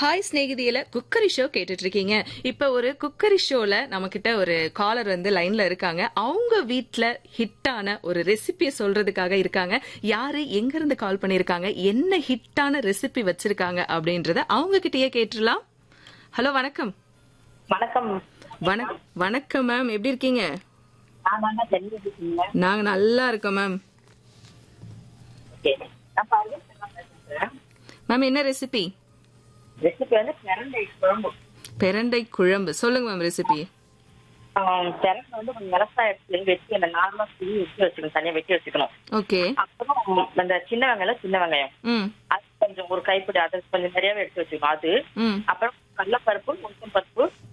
hi ஸ்நேகிதியில cookery show கேட்டுட்டு இருக்கீங்க இப்ப ஒரு குக்கரி ஷோல நம்ம கிட்ட ஒரு காலர் வந்து லைன்ல இருக்காங்க அவங்க வீட்ல ஹிட்டான ஒரு ரெசிபியை சொல்றதுக்காக இருக்காங்க யாரு எங்க இருந்து கால் பண்ணிருக்காங்க என்ன ஹிட்டான ரெசிபி வச்சிருக்காங்க அப்படின்றத அவங்க கிட்டயே கேட்டுடலாம் ஹலோ வணக்கம் வணக்கம் வணக் வணக்கம் மேம் எப்படி இருக்கீங்க நான் தாங்க சென்னை இருக்கீங்க நாங்க நல்லா இருக்கோம் மேம் நான் பாருங்க பேசுறேன் மேம் என்ன ரெசிபி ரெசிபி வந்து பிரண்டை குழம்பு பெரண்டை குழம்பு சொல்லுங்க மேம் ரெசிபி ஆஹ் பிரண்டை வந்து கொஞ்சம் விவசாய இடத்துல வெட்டி அந்த நார்மலா புளி வெட்டி வச்சுக்கணும் தனியா வெட்டி வச்சுக்கணும் ஓகே அப்புறம் அந்த சின்ன வெங்காயம் சின்ன வெங்காயம் ம் அது கொஞ்சம் ஒரு கைப்பிடி அது கொஞ்சம் நிறையவே எடுத்து வச்சுக்கணும் அது ம் அப்புறம் கடலைப்பருப்பு உளுத்தம் பருப்பு